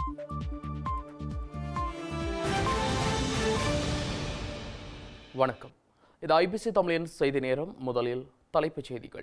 வணக்கம் இது ஐபிசி தமிழின் செய்தி நேரம் முதலில் தலைப்புச் செய்திகள்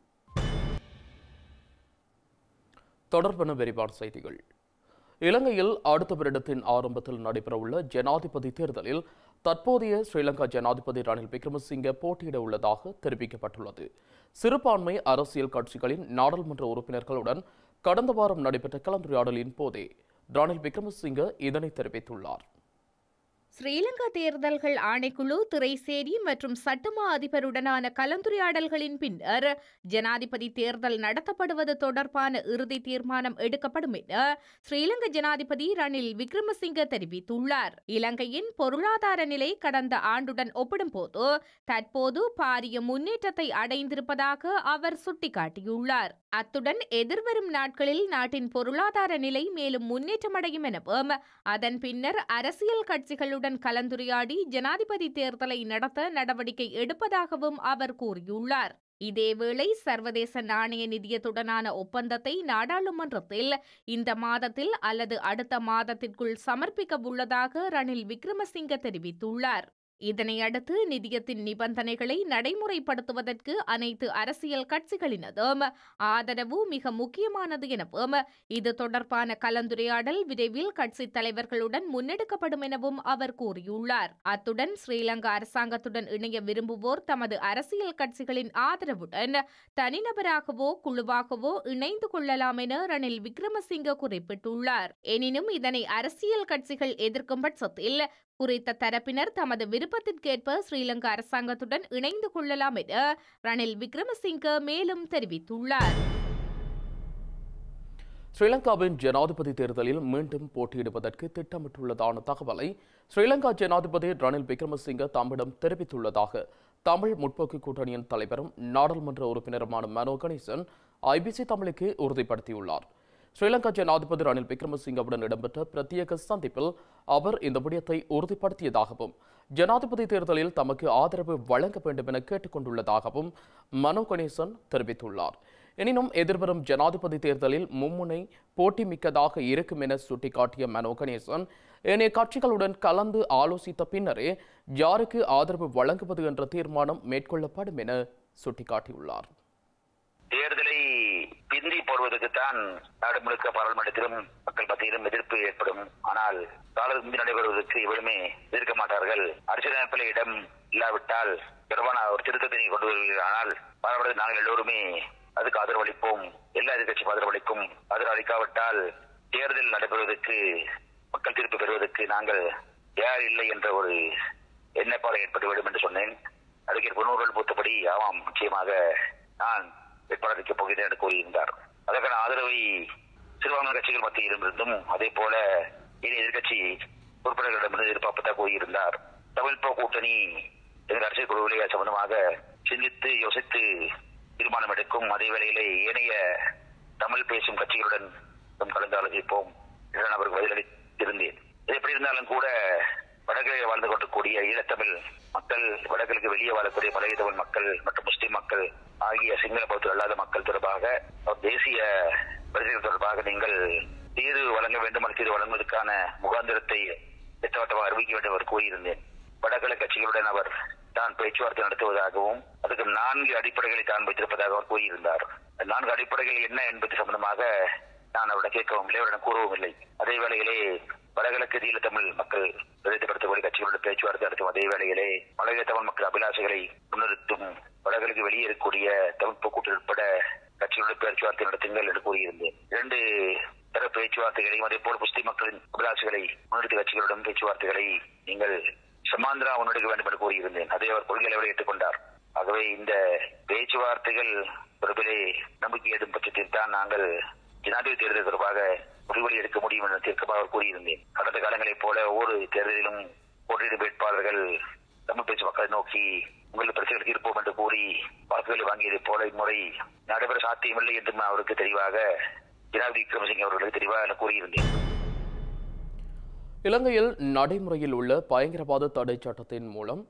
தொடர்பான விரிவான செய்திகள் இலங்கையில் அடுத்த வருடத்தின் ஆரம்பத்தில் நடைபெறவுள்ள ஜனாதிபதி தேர்தலில் தற்போதைய ஸ்ரீலங்கா ஜனாதிபதி ரணில் விக்ரமசிங்க போட்டியிட உள்ளதாக தெரிவிக்கப்பட்டுள்ளது சிறுபான்மை அரசியல் கட்சிகளின் நாடாளுமன்ற உறுப்பினர்களுடன் கடந்த வாரம் நடைபெற்ற கலந்துரையாடலின் போதே ரணில் விக்ரமசிங்க இதனை தெரிவித்துள்ளார் ஸ்ரீலங்கா தேர்தல்கள் ஆணைக்குழு திரைசேரி மற்றும் சட்டமா அதிபருடனான கலந்துரையாடல்களின் பின்னர் ஜனாதிபதி தேர்தல் நடத்தப்படுவது தொடர்பான இறுதி தீர்மானம் எடுக்கப்படும் என ஸ்ரீலங்கா ஜனாதிபதி ரணில் விக்ரமசிங்க தெரிவித்துள்ளார் இலங்கையின் பொருளாதார நிலை கடந்த ஆண்டுடன் ஒப்பிடும்போது தற்போது பாரிய முன்னேற்றத்தை அடைந்திருப்பதாக அவர் சுட்டிக்காட்டியுள்ளார் அத்துடன் எதிர்வரும் நாட்களில் நாட்டின் பொருளாதார நிலை மேலும் முன்னேற்றமடையும் எனவும் அதன் பின்னர் அரசியல் கட்சிகளுடன் கலந்துரையாடி ஜனாதிபதி தேர்தலை நடத்த நடவடிக்கை எடுப்பதாகவும் அவர் கூறியுள்ளார் இதேவேளை சர்வதேச நாணய நிதியத்துடனான ஒப்பந்தத்தை நாடாளுமன்றத்தில் இந்த மாதத்தில் அல்லது அடுத்த மாதத்திற்குள் சமர்ப்பிக்க உள்ளதாக ரணில் விக்ரமசிங்க தெரிவித்துள்ளார் இதனையடுத்து நிதியத்தின் நிபந்தனைகளை நடைமுறைப்படுத்துவதற்கு அனைத்து அரசியல் கட்சிகளினதும் ஆதரவு மிக முக்கியமானது எனவும் இது தொடர்பான கலந்துரையாடல் விரைவில் கட்சித் தலைவர்களுடன் முன்னெடுக்கப்படும் எனவும் அவர் கூறியுள்ளார் அத்துடன் ஸ்ரீலங்கா அரசாங்கத்துடன் இணைய விரும்புவோர் தமது அரசியல் கட்சிகளின் ஆதரவுடன் தனிநபராகவோ குழுவாகவோ இணைந்து கொள்ளலாம் என ரணில் விக்ரமசிங்க குறிப்பிட்டுள்ளார் எனினும் இதனை அரசியல் கட்சிகள் எதிர்க்கும் பட்சத்தில் குறித்த தரப்பினர் தமது விருப்பத்திற்கேற்ப ஸ்ரீலங்கா அரசாங்கத்துடன் இணைந்து கொள்ளலாம் என ரணில் விக்ரமசிங்க மேலும் தெரிவித்துள்ளார் ஸ்ரீலங்காவின் ஜனாதிபதி தேர்தலில் மீண்டும் போட்டியிடுவதற்கு திட்டமிட்டுள்ளதான தகவலை ஸ்ரீலங்கா ஜனாதிபதி ரணில் விக்ரமசிங்க தம்மிடம் தெரிவித்துள்ளதாக தமிழ் முற்போக்கு கூட்டணியின் தலைவரும் நாடாளுமன்ற உறுப்பினருமான மனோ கணேசன் ஐபிசி தமிழுக்கு உறுதிப்படுத்தியுள்ளார் ஸ்ரீலங்கா ஜனாதிபதி ரணில் விக்ரமசிங்கவுடன் இடம்பெற்ற பிரத்யேக சந்திப்பில் அவர் இந்த விடயத்தை உறுதிப்படுத்தியதாகவும் ஜனாதிபதி தேர்தலில் தமக்கு ஆதரவு வழங்க வேண்டும் என கேட்டுக்கொண்டுள்ளதாகவும் மனோ கணேசன் தெரிவித்துள்ளார் எனினும் எதிர்வரும் ஜனாதிபதி தேர்தலில் மும்முனை போட்டி மிக்கதாக இருக்கும் என சுட்டிக்காட்டிய மனோ கணேசன் ஏனைய கட்சிகளுடன் கலந்து ஆலோசித்த பின்னரே யாருக்கு ஆதரவு வழங்குவது என்ற தீர்மானம் மேற்கொள்ளப்படும் என சுட்டிக்காட்டியுள்ளார் தேர்தலை பிந்தி போடுவதற்குத்தான் நாடு முழுக்க பாராளுமன்றத்திலும் மக்கள் மத்தியிலும் எதிர்ப்பு ஏற்படும் ஆனால் காலத்துக்கு முந்தி நடைபெறுவதற்கு எவருமே எதிர்க்க மாட்டார்கள் அரசியலமைப்பில் இடம் இல்லாவிட்டால் தொடர்பான ஒரு திருத்தத்தை கொண்டு வருவீர்கள் ஆனால் பாராளுமன்றத்தில் நாங்கள் எல்லோருமே அதுக்கு ஆதரவு அளிப்போம் எல்லா எதிர்கட்சியும் ஆதரவு அளிக்கும் ஆதரவு அளிக்காவிட்டால் தேர்தல் நடைபெறுவதற்கு மக்கள் தீர்ப்பு பெறுவதற்கு நாங்கள் யார் இல்லை என்ற ஒரு எண்ணப்பாடு ஏற்பட்டுவிடும் என்று சொன்னேன் அதுக்கு முன்னூறுகள் பூத்தபடி ஆமாம் நிச்சயமாக நான் வேட்பாளர் போகிறேன் என்று கூறியிருந்தார் அதற்கான ஆதரவை சிறுபான்மை கட்சிகள் மத்தியிலிருந்தும் அதே போல இனி எதிர்கட்சி உறுப்பினர்களிடமிருந்து எதிர்பார்ப்பதாக கூறியிருந்தார் தமிழ் போ கூட்டணி எங்கள் அரசியல் குழுவிலே சம்பந்தமாக சிந்தித்து யோசித்து தீர்மானம் எடுக்கும் அதே வேளையிலே ஏனைய தமிழ் பேசும் கட்சிகளுடன் கலந்து ஆலோசிப்போம் என்று நான் அவருக்கு பதிலளித்திருந்தேன் இது எப்படி இருந்தாலும் கூட வடகிழக்கு வாழ்ந்து கொண்டிருக்கூடிய ஈழத்தமிழ் மக்கள் வடகிழக்கு வெளியே வாழக்கூடிய மலைய தமிழ் மக்கள் மற்றும் முஸ்லிம் மக்கள் ஆகிய சிங்கள பௌத்தர் அல்லாத மக்கள் தொடர்பாக தேசிய பிரச்சனைகள் தொடர்பாக நீங்கள் தீர்வு வழங்க வேண்டும் தீர்வு வழங்குவதற்கான முகாந்திரத்தை திட்டவட்டமாக அறிவிக்க வேண்டும் அவர் கூறியிருந்தேன் வடகிழக்கு கட்சிகளுடன் அவர் தான் பேச்சுவார்த்தை நடத்துவதாகவும் அதுக்கு நான்கு அடிப்படைகளை தான் வைத்திருப்பதாக அவர் கூறியிருந்தார் நான்கு அடிப்படைகள் என்ன என்பது சம்பந்தமாக நான் அவரிடம் கேட்கவும் இல்லை அவரிடம் கூறவும் இல்லை அதே வேளையிலே வடகிழக்கு தீல தமிழ் மக்கள் பிரதிப்படுத்தக்கூடிய கட்சிகளுடன் பேச்சுவார்த்தை நடத்தும் அதே வேளையிலே மலைய தமிழ் மக்கள் அபிலாஷைகளை முன்னிறுத்தும் வடகிழக்கு வெளியே இருக்கக்கூடிய தமிழ் போக்கூட்டு உட்பட கட்சிகளுடன் பேச்சுவார்த்தை நடத்துங்கள் என்று கூறியிருந்தேன் இரண்டு தர பேச்சுவார்த்தைகளையும் அதே போல முஸ்லிம் மக்களின் அபிலாஷைகளை முன்னிறுத்திய கட்சிகளிடம் பேச்சுவார்த்தைகளை நீங்கள் சமாந்திரா முன்னெடுக்க வேண்டும் என்று கூறியிருந்தேன் அதை அவர் கொள்கை அளவில் ஏற்றுக்கொண்டார் ஆகவே இந்த பேச்சுவார்த்தைகள் தொடர்பிலே நம்பிக்கை ஏதும் பட்சத்தில் தான் நாங்கள் ஜனாதிபதி தேர்தல் தொடர்பாக முடிவுகளை எடுக்க முடியும் என தீர்க்கமாக அவர் கூறியிருந்தேன் கடந்த காலங்களைப் போல ஒவ்வொரு தேர்தலிலும் போட்டியிடும் வேட்பாளர்கள் தமிழ் பேச்சு மக்களை நோக்கி உங்கள் பிரச்சனைகள் தீர்ப்போம் என்று கூறி வாக்குகளை வாங்கியதைப் போல இம்முறை நடைபெற சாத்தியமில்லை என்றும் அவருக்கு தெளிவாக ஜனாதிபதி விக்ரமசிங்க அவர்களுக்கு தெளிவாக கூறியிருந்தேன் இலங்கையில் நடைமுறையில் உள்ள பயங்கரவாத தடை சட்டத்தின் மூலம்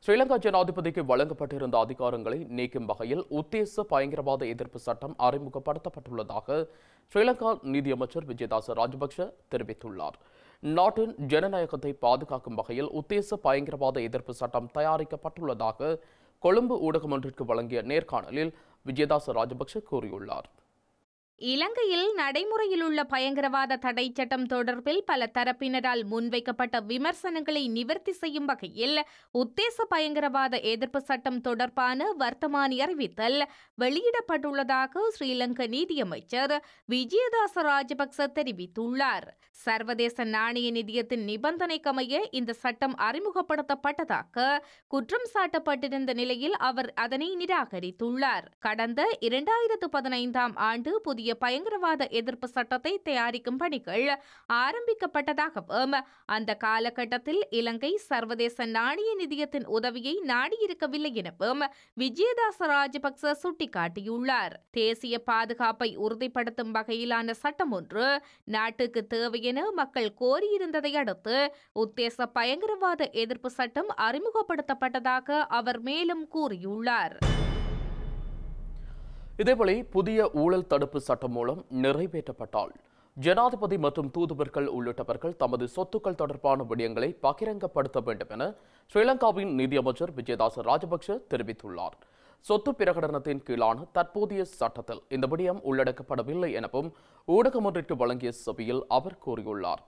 ஸ்ரீலங்கா ஜனாதிபதிக்கு வழங்கப்பட்டிருந்த அதிகாரங்களை நீக்கும் வகையில் உத்தேச பயங்கரவாத எதிர்ப்பு சட்டம் அறிமுகப்படுத்தப்பட்டுள்ளதாக ஸ்ரீலங்கா நீதியமைச்சர் விஜயதாச ராஜபக்ஷ தெரிவித்துள்ளார் நாட்டின் ஜனநாயகத்தை பாதுகாக்கும் வகையில் உத்தேச பயங்கரவாத எதிர்ப்பு சட்டம் தயாரிக்கப்பட்டுள்ளதாக கொழும்பு ஊடகம் ஒன்றிற்கு வழங்கிய நேர்காணலில் விஜயதாச ராஜபக்ஷ கூறியுள்ளார் இலங்கையில் நடைமுறையில் உள்ள பயங்கரவாத தடை சட்டம் தொடர்பில் பல தரப்பினரால் முன்வைக்கப்பட்ட விமர்சனங்களை நிவர்த்தி செய்யும் வகையில் உத்தேச பயங்கரவாத எதிர்ப்பு சட்டம் தொடர்பான வர்த்தமானி அறிவித்தல் வெளியிடப்பட்டுள்ளதாக ஸ்ரீலங்கா நீதியமைச்சர் விஜயதாச ராஜபக்ச தெரிவித்துள்ளார் சர்வதேச நாணய நிதியத்தின் நிபந்தனைக்கமைய இந்த சட்டம் அறிமுகப்படுத்தப்பட்டதாக குற்றம் சாட்டப்பட்டிருந்த நிலையில் அவர் அதனை நிராகரித்துள்ளார் கடந்த இரண்டாயிரத்து பதினைந்தாம் ஆண்டு புதிய பயங்கரவாத எதிர்ப்பு சட்டத்தை தயாரிக்கும் பணிகள் ஆரம்பிக்கப்பட்டதாகவும் அந்த காலகட்டத்தில் இலங்கை சர்வதேச நாணய நிதியத்தின் உதவியை நாடியிருக்கவில்லை எனவும் விஜயதாச ராஜபக்ச சுட்டிக்காட்டியுள்ளார் தேசிய பாதுகாப்பை உறுதிப்படுத்தும் வகையிலான சட்டம் ஒன்று நாட்டுக்கு தேவை என மக்கள் கோரியிருந்ததை அடுத்து உத்தேச பயங்கரவாத எதிர்ப்பு சட்டம் அறிமுகப்படுத்தப்பட்டதாக அவர் மேலும் கூறியுள்ளார் இதேவேளை புதிய ஊழல் தடுப்பு சட்டம் மூலம் நிறைவேற்றப்பட்டால் ஜனாதிபதி மற்றும் தூதுவர்கள் உள்ளிட்டவர்கள் தமது சொத்துக்கள் தொடர்பான விடயங்களை பகிரங்கப்படுத்த வேண்டும் என ஸ்ரீலங்காவின் நிதியமைச்சர் விஜயதாச ராஜபக்ஷ தெரிவித்துள்ளார் சொத்து பிரகடனத்தின் கீழான தற்போதைய சட்டத்தில் இந்த விடயம் உள்ளடக்கப்படவில்லை எனவும் ஊடகம் ஒன்றிற்கு வழங்கிய சபையில் அவர் கூறியுள்ளார்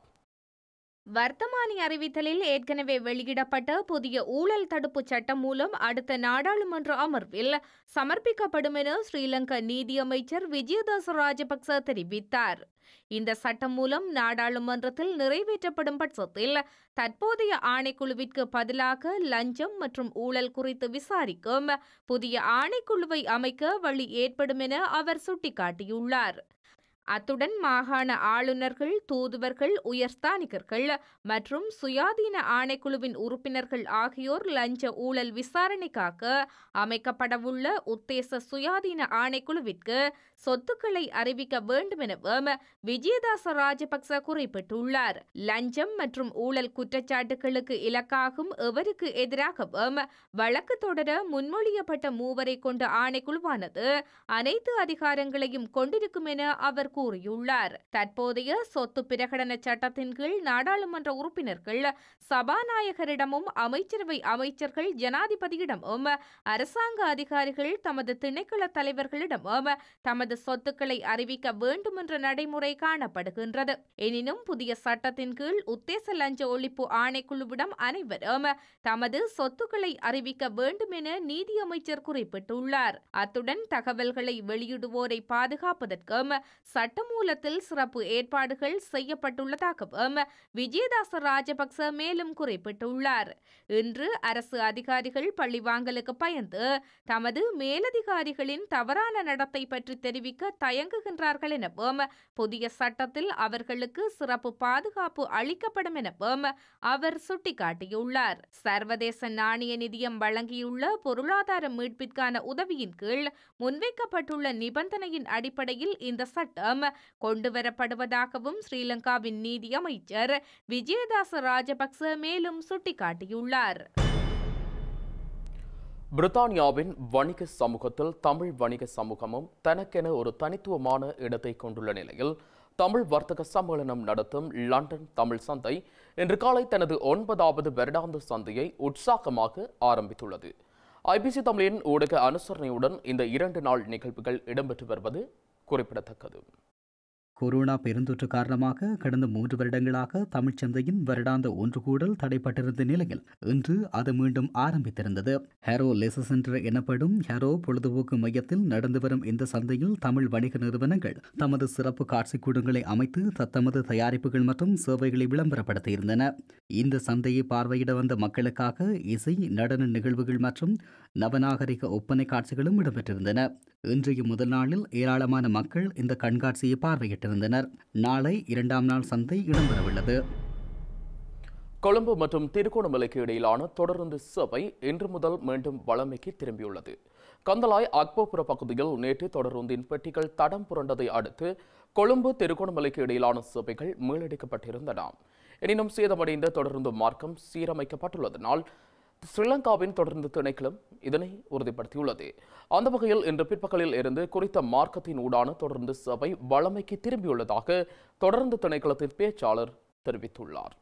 வர்த்தமானி அறிவித்தலில் ஏற்கனவே வெளியிடப்பட்ட புதிய ஊழல் தடுப்பு சட்டம் மூலம் அடுத்த நாடாளுமன்ற அமர்வில் சமர்ப்பிக்கப்படும் என ஸ்ரீலங்கா நீதியமைச்சர் விஜயதாச ராஜபக்ச தெரிவித்தார் இந்த சட்டம் மூலம் நாடாளுமன்றத்தில் நிறைவேற்றப்படும் பட்சத்தில் தற்போதைய ஆணைக்குழுவிற்கு பதிலாக லஞ்சம் மற்றும் ஊழல் குறித்து விசாரிக்கும் புதிய ஆணைக்குழுவை அமைக்க வழி ஏற்படும் என அவர் சுட்டிக்காட்டியுள்ளார் அத்துடன் மாகாண ஆளுநர்கள் தூதுவர்கள் உயர்ஸ்தானிகர்கள் மற்றும் சுயாதீன ஆணைக்குழுவின் உறுப்பினர்கள் ஆகியோர் லஞ்ச ஊழல் விசாரணைக்காக அமைக்கப்படவுள்ள உத்தேச சுயாதீன ஆணைக்குழுவிற்கு சொத்துக்களை அறிவிக்க வேண்டும் எனவும் விஜயதாச ராஜபக்ச குறிப்பிட்டுள்ளார் லஞ்சம் மற்றும் ஊழல் குற்றச்சாட்டுகளுக்கு இலக்காகும் எவருக்கு எதிராகவும் வழக்கு தொடர முன்மொழியப்பட்ட மூவரை கொண்ட ஆணைக்குழுவானது அனைத்து அதிகாரங்களையும் கொண்டிருக்கும் என அவர் கூறியுள்ளார் தற்போதைய சொத்து பிரகடன சட்டத்தின் கீழ் நாடாளுமன்ற உறுப்பினர்கள் சபாநாயகரிடமும் அமைச்சரவை அமைச்சர்கள் ஜனாதிபதியிடமும் அரசாங்க அதிகாரிகள் தமது திணைக்கள தலைவர்களிடமும் தமது சொத்துக்களை அறிவிக்க வேண்டும் என்ற நடைமுறை காணப்படுகின்றது எனினும் புதிய சட்டத்தின் கீழ் உத்தேச லஞ்ச ஒழிப்பு ஆணைக்குழுவிடம் அனைவரும் தமது சொத்துக்களை அறிவிக்க வேண்டும் என நீதியமைச்சர் குறிப்பிட்டுள்ளார் அத்துடன் தகவல்களை வெளியிடுவோரை பாதுகாப்பதற்கும் சட்டமூலத்தில் சிறப்பு ஏற்பாடுகள் செய்யப்பட்டுள்ளதாகவும் விஜயதாச ராஜபக்ச மேலும் குறிப்பிட்டுள்ளார் இன்று அரசு அதிகாரிகள் பள்ளிவாங்கலுக்கு பயந்து தமது மேலதிகாரிகளின் தவறான நடத்தை பற்றி தெரிவிக்க தயங்குகின்றார்கள் எனவும் புதிய சட்டத்தில் அவர்களுக்கு சிறப்பு பாதுகாப்பு அளிக்கப்படும் எனவும் அவர் சுட்டிக்காட்டியுள்ளார் சர்வதேச நாணய நிதியம் வழங்கியுள்ள பொருளாதார மீட்பிற்கான உதவியின் கீழ் முன்வைக்கப்பட்டுள்ள நிபந்தனையின் அடிப்படையில் இந்த சட்டம் கொண்டுவரப்படுவதாகவும் ஸ்ரீலங்காவின் நீதி அமைச்சர் விஜயதாச ராஜபக்ச மேலும் சுட்டிக்காட்டியுள்ளார் பிரித்தானியாவின் வணிக சமூகத்தில் தமிழ் வணிக சமூகமும் தனக்கென ஒரு தனித்துவமான இடத்தை கொண்டுள்ள நிலையில் தமிழ் வர்த்தக சம்மேளனம் நடத்தும் லண்டன் தமிழ் சந்தை இன்று காலை தனது ஒன்பதாவது வருடாந்த சந்தையை உற்சாகமாக ஆரம்பித்துள்ளது ஐபிசி தமிழின் ஊடக அனுசரணையுடன் இந்த இரண்டு நாள் நிகழ்வுகள் இடம்பெற்று வருவது குறிப்பிடத்தக்கது கொரோனா பெருந்தொற்று காரணமாக கடந்த மூன்று வருடங்களாக தமிழ்ச்சந்தையின் வருடாந்த ஒன்று கூடல் தடைப்பட்டிருந்த நிலையில் இன்று அது மீண்டும் ஆரம்பித்திருந்தது ஹேரோ லெச சென்டர் எனப்படும் ஹேரோ பொழுதுபோக்கு மையத்தில் நடந்து வரும் இந்த சந்தையில் தமிழ் வணிக நிறுவனங்கள் தமது சிறப்பு காட்சிக்கூடங்களை அமைத்து தத்தமது தயாரிப்புகள் மற்றும் சேவைகளை விளம்பரப்படுத்தியிருந்தன இந்த சந்தையை பார்வையிட வந்த மக்களுக்காக இசை நடன நிகழ்வுகள் மற்றும் நவநாகரிக ஒப்பனை காட்சிகளும் இடம்பெற்றிருந்தன இன்றைய முதல் நாளில் ஏராளமான மக்கள் இந்த கண்காட்சியை பார்வையிட்டிருந்தனர் நாளை இரண்டாம் நாள் சந்தை இடம்பெறவுள்ளது கொழும்பு மற்றும் திருகோணமலைக்கு இடையிலான தொடருந்து சேவை இன்று முதல் மீண்டும் வளமைக்கு திரும்பியுள்ளது கந்தலாய் அக்போபுர பகுதியில் நேற்று தொடருந்தின் பெட்டிகள் தடம் புரண்டதை அடுத்து கொழும்பு திருகோணமலைக்கு இடையிலான சேவைகள் மீளெடுக்கப்பட்டிருந்தன எனினும் சேதமடைந்த தொடருந்து மார்க்கம் சீரமைக்கப்பட்டுள்ளதனால் ஸ்ரீலங்காவின் தொடர்ந்து திணைக்களம் இதனை உறுதிப்படுத்தியுள்ளது அந்த வகையில் இன்று பிற்பகலில் இருந்து குறித்த மார்க்கத்தின் ஊடான தொடர்ந்து சபை வளமைக்கு திரும்பியுள்ளதாக தொடர்ந்து திணைக்களத்தின் பேச்சாளர் தெரிவித்துள்ளார்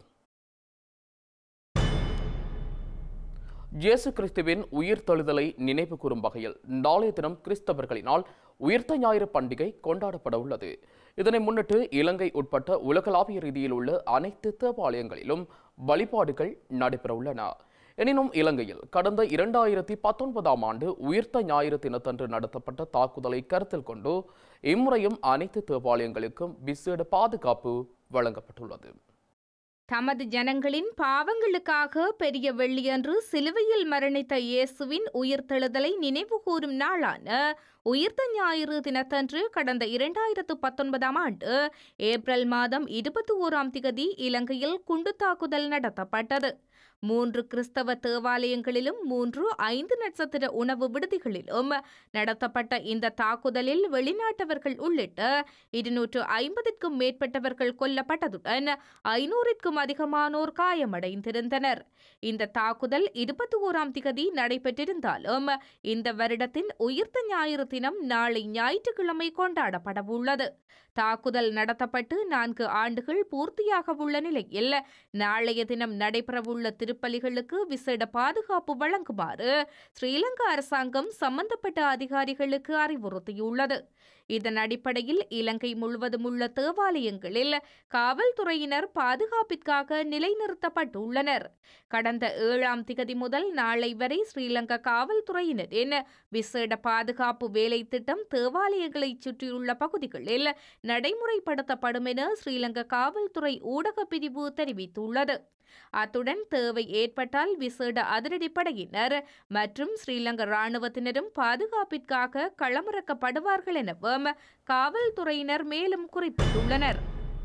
இயேசு கிறிஸ்துவின் உயிர்த்தெழுதலை நினைவு கூறும் வகையில் நாளைய தினம் கிறிஸ்தவர்களினால் உயிர்த்த ஞாயிறு பண்டிகை கொண்டாடப்பட உள்ளது இதனை முன்னிட்டு இலங்கை உட்பட்ட உலகளாவிய ரீதியில் உள்ள அனைத்து தேவாலயங்களிலும் வழிபாடுகள் நடைபெற உள்ளன எனினும் இலங்கையில் கடந்த இரண்டாயிரத்தி பத்தொன்பதாம் ஆண்டு உயிர்த்த ஞாயிறு தினத்தன்று நடத்தப்பட்ட தாக்குதலை கருத்தில் கொண்டு இம்முறையும் அனைத்து தேவாலயங்களுக்கும் விசேட பாதுகாப்பு வழங்கப்பட்டுள்ளது தமது ஜனங்களின் பாவங்களுக்காக பெரிய வெள்ளியன்று சிலுவையில் மரணித்த இயேசுவின் உயிர்த்தெழுதலை நினைவுகூரும் நாளான உயிர்த்த ஞாயிறு தினத்தன்று கடந்த இரண்டாயிரத்து பத்தொன்பதாம் ஆண்டு ஏப்ரல் மாதம் இருபத்தி ஓராம் திகதி இலங்கையில் குண்டு தாக்குதல் நடத்தப்பட்டது மூன்று கிறிஸ்தவ தேவாலயங்களிலும் மூன்று ஐந்து நட்சத்திர உணவு விடுதிகளிலும் நடத்தப்பட்ட இந்த தாக்குதலில் வெளிநாட்டவர்கள் உள்ளிட்ட இருநூற்று ஐம்பதுக்கும் மேற்பட்டவர்கள் கொல்லப்பட்டதுடன் ஐநூறிற்கும் அதிகமானோர் காயமடைந்திருந்தனர் இந்த தாக்குதல் இருபத்தி ஓராம் திகதி நடைபெற்றிருந்தாலும் இந்த வருடத்தின் உயிர்த்த ஞாயிறு தினம் நாளை ஞாயிற்றுக்கிழமை கொண்டாடப்படவுள்ளது தாக்குதல் நடத்தப்பட்டு நான்கு ஆண்டுகள் பூர்த்தியாக உள்ள நிலையில் நாளைய தினம் நடைபெறவுள்ள திருப்பலிகளுக்கு விசேட பாதுகாப்பு வழங்குமாறு ஸ்ரீலங்கா அரசாங்கம் சம்பந்தப்பட்ட அதிகாரிகளுக்கு அறிவுறுத்தியுள்ளது இதன் அடிப்படையில் இலங்கை முழுவதும் உள்ள தேவாலயங்களில் காவல்துறையினர் பாதுகாப்பிற்காக நிலைநிறுத்தப்பட்டுள்ளனர் கடந்த ஏழாம் திகதி முதல் நாளை வரை ஸ்ரீலங்கா காவல்துறையினரின் விசேட பாதுகாப்பு வேலை திட்டம் தேவாலயங்களைச் சுற்றியுள்ள பகுதிகளில் நடைமுறைப்படுத்தப்படும் என ஸ்ரீலங்கா காவல்துறை ஊடக பிரிவு தெரிவித்துள்ளது அத்துடன் தேவை ஏற்பட்டால் விசேட அதிரடிப்படையினர் மற்றும் ஸ்ரீலங்கா ராணுவத்தினரும் பாதுகாப்பிற்காக களமிறக்கப்படுவார்கள் எனவும் காவல்துறையினர் மேலும் குறிப்பிட்டுள்ளனர்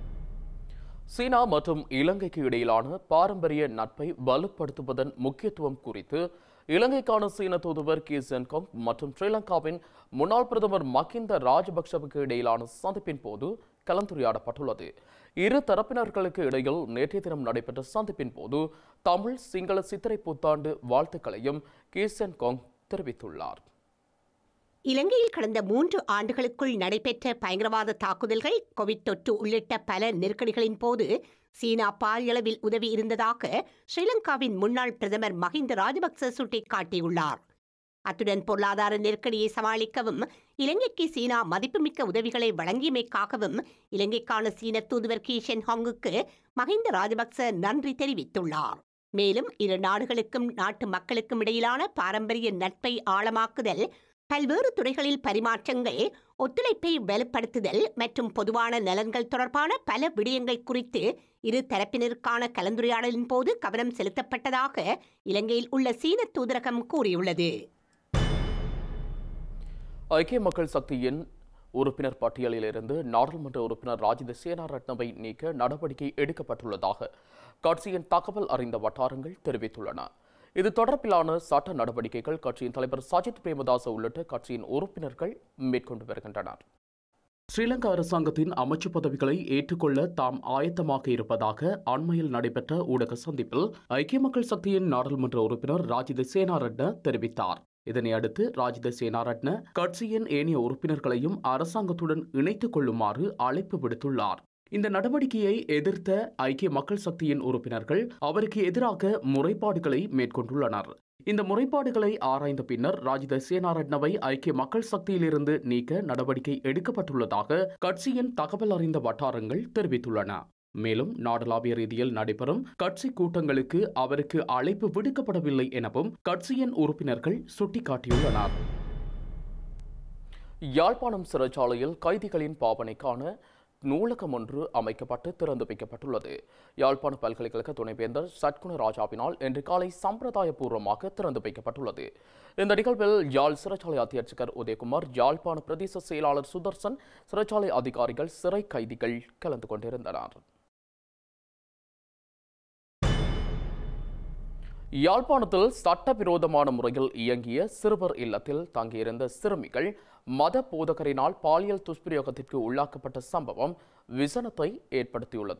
சீனா மற்றும் இலங்கைக்கு இடையிலான பாரம்பரிய நட்பை வலுப்படுத்துவதன் முக்கியத்துவம் குறித்து இலங்கைக்கான சீன தூதுவர் கி சென்காங் மற்றும் ஸ்ரீலங்காவின் முன்னாள் பிரதமர் மகிந்த ராஜபக்சவுக்கு இடையிலான சந்திப்பின் போது கலந்துரையாடப்பட்டுள்ளது இரு தரப்பினர்களுக்கு இடையில் நேற்றைய தினம் நடைபெற்ற சந்திப்பின் போது தமிழ் சிங்கள சித்திரை புத்தாண்டு வாழ்த்துக்களையும் கி சென்காங் தெரிவித்துள்ளார் இலங்கையில் கடந்த மூன்று ஆண்டுகளுக்குள் நடைபெற்ற பயங்கரவாத தாக்குதல்கள் கோவிட் தொற்று உள்ளிட்ட பல நெருக்கடிகளின் போது சீனா பாரியளவில் உதவி இருந்ததாக ஸ்ரீலங்காவின் முன்னாள் பிரதமர் மஹிந்த ராஜபக்ச சுட்டிக்காட்டியுள்ளார் அத்துடன் பொருளாதார நெருக்கடியை சமாளிக்கவும் இலங்கைக்கு சீனா மதிப்புமிக்க உதவிகளை வழங்கியமைக்காகவும் இலங்கைக்கான சீன தூதுவர் கி ஷென்ஹாங்குக்கு மஹிந்த ராஜபக்ச நன்றி தெரிவித்துள்ளார் மேலும் இரு நாடுகளுக்கும் நாட்டு மக்களுக்கும் இடையிலான பாரம்பரிய நட்பை ஆழமாக்குதல் பல்வேறு துறைகளில் பரிமாற்றங்கள் ஒத்துழைப்பை வலுப்படுத்துதல் மற்றும் பொதுவான நலன்கள் தொடர்பான பல விடயங்கள் குறித்து இரு தரப்பினருக்கான கலந்துரையாடலின் போது கவனம் செலுத்தப்பட்டதாக இலங்கையில் உள்ள சீன தூதரகம் கூறியுள்ளது ஐக்கிய மக்கள் சக்தியின் உறுப்பினர் பட்டியலிலிருந்து நாடாளுமன்ற உறுப்பினர் ராஜித சேனாரட்னவை நீக்க நடவடிக்கை எடுக்கப்பட்டுள்ளதாக கட்சியின் தகவல் அறிந்த வட்டாரங்கள் தெரிவித்துள்ளன இது தொடர்பிலான சட்ட நடவடிக்கைகள் கட்சியின் தலைவர் சஜித் பிரேமதாச உள்ளிட்ட கட்சியின் உறுப்பினர்கள் மேற்கொண்டு வருகின்றனர் ஸ்ரீலங்கா அரசாங்கத்தின் அமைச்சு பதவிகளை ஏற்றுக்கொள்ள தாம் ஆயத்தமாக இருப்பதாக அண்மையில் நடைபெற்ற ஊடக சந்திப்பில் ஐக்கிய மக்கள் சக்தியின் நாடாளுமன்ற உறுப்பினர் ராஜித சேனாரட்ன தெரிவித்தார் இதனை அடுத்து ராஜித சேனாரட்ன கட்சியின் ஏனைய உறுப்பினர்களையும் அரசாங்கத்துடன் இணைத்துக் கொள்ளுமாறு அழைப்பு விடுத்துள்ளார் இந்த நடவடிக்கையை எதிர்த்த ஐக்கிய மக்கள் சக்தியின் உறுப்பினர்கள் அவருக்கு எதிராக முறைப்பாடுகளை மேற்கொண்டுள்ளனர் இந்த முறைப்பாடுகளை ஆராய்ந்த பின்னர் ராஜித சேனாரட்னவை ஐக்கிய மக்கள் சக்தியிலிருந்து நீக்க நடவடிக்கை எடுக்கப்பட்டுள்ளதாக கட்சியின் தகவல் அறிந்த வட்டாரங்கள் தெரிவித்துள்ளன மேலும் நாடளாவிய ரீதியில் நடைபெறும் கட்சி கூட்டங்களுக்கு அவருக்கு அழைப்பு விடுக்கப்படவில்லை எனவும் கட்சியின் உறுப்பினர்கள் சுட்டிக்காட்டியுள்ளனர் யாழ்ப்பாணம் சிறைச்சாலையில் கைதிகளின் பாவனைக்கான நூலகம் ஒன்று அமைக்கப்பட்டு திறந்து வைக்கப்பட்டுள்ளது யாழ்ப்பாண பல்கலைக்கழக துணைவேந்தர் சட்குண ராஜாவினால் இன்று காலை சம்பிரதாயபூர்வமாக திறந்து வைக்கப்பட்டுள்ளது இந்த நிகழ்வில் யாழ் சிறைச்சாலை அத்தியட்சகர் உதயகுமார் யாழ்ப்பாண பிரதேச செயலாளர் சுதர்சன் சிறைச்சாலை அதிகாரிகள் சிறை கைதிகள் கலந்து கொண்டிருந்தனர் யாழ்ப்பாணத்தில் சட்டவிரோதமான முறையில் இயங்கிய சிறுவர் இல்லத்தில் தங்கியிருந்த சிறுமிகள் மத போதகரினால் பாலியல் துஷ்பிரயோகத்திற்கு உள்ளாக்கப்பட்ட சம்பவம் விசனத்தை ஏற்படுத்தியுள்ளது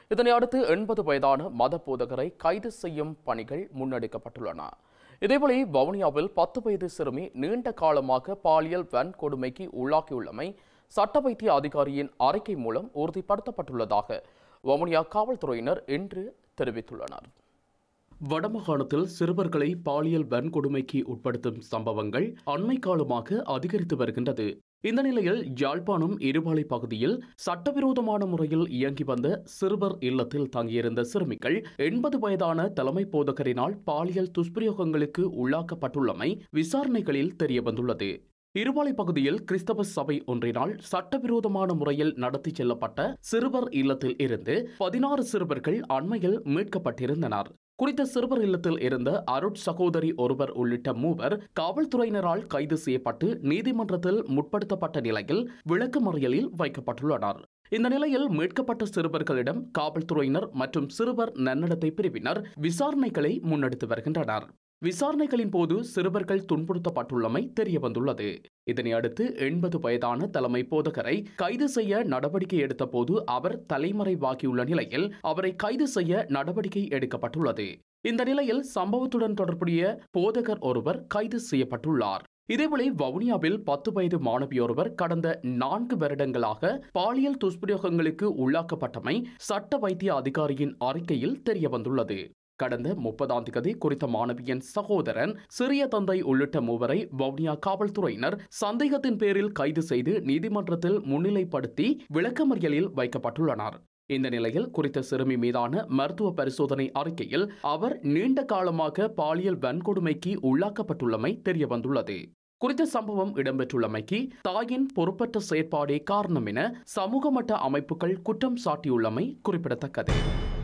இதனை அடுத்து எண்பது வயதான மத போதகரை கைது செய்யும் பணிகள் முன்னெடுக்கப்பட்டுள்ளன இதேபோல வவுனியாவில் பத்து வயது சிறுமி நீண்ட காலமாக பாலியல் வன்கொடுமைக்கு உள்ளாகியுள்ளமை சட்ட வைத்திய அதிகாரியின் அறிக்கை மூலம் உறுதிப்படுத்தப்பட்டுள்ளதாக வவுனியா காவல்துறையினர் இன்று தெரிவித்துள்ளனர் வடமாகாணத்தில் சிறுவர்களை பாலியல் வன்கொடுமைக்கு உட்படுத்தும் சம்பவங்கள் அண்மை காலமாக அதிகரித்து வருகின்றது இந்த நிலையில் யாழ்ப்பாணம் இருபாலை பகுதியில் சட்டவிரோதமான முறையில் இயங்கி வந்த சிறுவர் இல்லத்தில் தங்கியிருந்த சிறுமிகள் எண்பது வயதான தலைமை போதகரினால் பாலியல் துஷ்பிரயோகங்களுக்கு உள்ளாக்கப்பட்டுள்ளமை விசாரணைகளில் தெரியவந்துள்ளது இருபாலை பகுதியில் கிறிஸ்தவ சபை ஒன்றினால் சட்டவிரோதமான முறையில் நடத்தி செல்லப்பட்ட சிறுவர் இல்லத்தில் இருந்து பதினாறு சிறுவர்கள் அண்மையில் மீட்கப்பட்டிருந்தனர் குறித்த சிறுவர் இல்லத்தில் இருந்த அருட் சகோதரி ஒருவர் உள்ளிட்ட மூவர் காவல்துறையினரால் கைது செய்யப்பட்டு நீதிமன்றத்தில் முற்படுத்தப்பட்ட நிலையில் விளக்கமறியலில் வைக்கப்பட்டுள்ளனர் இந்த நிலையில் மீட்கப்பட்ட சிறுவர்களிடம் காவல்துறையினர் மற்றும் சிறுவர் நன்னடத்தை பிரிவினர் விசாரணைகளை முன்னெடுத்து வருகின்றனர் விசாரணைகளின் போது சிறுவர்கள் துன்புறுத்தப்பட்டுள்ளமை தெரியவந்துள்ளது இதனை அடுத்து எண்பது வயதான தலைமை போதகரை கைது செய்ய நடவடிக்கை எடுத்த போது அவர் தலைமறைவாகியுள்ள நிலையில் அவரை கைது செய்ய நடவடிக்கை எடுக்கப்பட்டுள்ளது இந்த நிலையில் சம்பவத்துடன் தொடர்புடைய போதகர் ஒருவர் கைது செய்யப்பட்டுள்ளார் இதேவேளை வவுனியாவில் பத்து வயது மாணவியொருவர் கடந்த நான்கு வருடங்களாக பாலியல் துஷ்பிரயோகங்களுக்கு உள்ளாக்கப்பட்டமை சட்ட வைத்திய அதிகாரியின் அறிக்கையில் தெரியவந்துள்ளது கடந்த முப்பதாம் தேதி குறித்த மாணவியின் சகோதரன் சிறிய தந்தை உள்ளிட்ட மூவரை வவுனியா காவல்துறையினர் சந்தேகத்தின் பேரில் கைது செய்து நீதிமன்றத்தில் முன்னிலைப்படுத்தி விளக்கமறியலில் வைக்கப்பட்டுள்ளனர் இந்த நிலையில் குறித்த சிறுமி மீதான மருத்துவ பரிசோதனை அறிக்கையில் அவர் நீண்ட காலமாக பாலியல் வன்கொடுமைக்கு உள்ளாக்கப்பட்டுள்ளமை தெரியவந்துள்ளது குறித்த சம்பவம் இடம்பெற்றுள்ளமைக்கு தாயின் பொறுப்பற்ற செயற்பாடே காரணம் என சமூக மட்ட அமைப்புகள் குற்றம் சாட்டியுள்ளமை குறிப்பிடத்தக்கது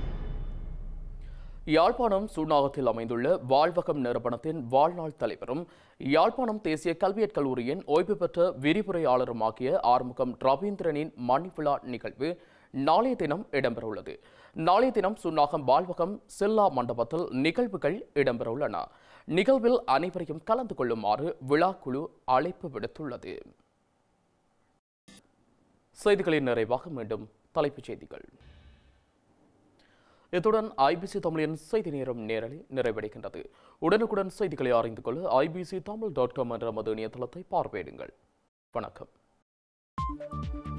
யாழ்ப்பாணம் சூனாகத்தில் அமைந்துள்ள வாழ்வகம் நிறுவனத்தின் வாழ்நாள் தலைவரும் யாழ்ப்பாணம் தேசிய கல்வியற் கல்லூரியின் ஓய்வு பெற்ற விரிவுரையாளருமாகிய ஆறுமுகம் ரவீந்திரனின் மணிவிழா நிகழ்வு நாளைய தினம் இடம்பெறவுள்ளது நாளைய தினம் சுன்னாகம் வாழ்வகம் சில்லா மண்டபத்தில் நிகழ்வுகள் இடம்பெறவுள்ளன நிகழ்வில் அனைவரையும் கலந்து கொள்ளுமாறு விழாக்குழு அழைப்பு விடுத்துள்ளது செய்திகளின் நிறைவாக மீண்டும் தலைப்புச் செய்திகள் இத்துடன் ஐபிசி தமிழின் செய்தி நேரம் நேரலை நிறைவடைகின்றது உடனுக்குடன் செய்திகளை அறிந்து கொள்ள ஐபிசி தமிழ் டாட் காம் என்ற மது இணையதளத்தை பார்வையிடுங்கள் வணக்கம்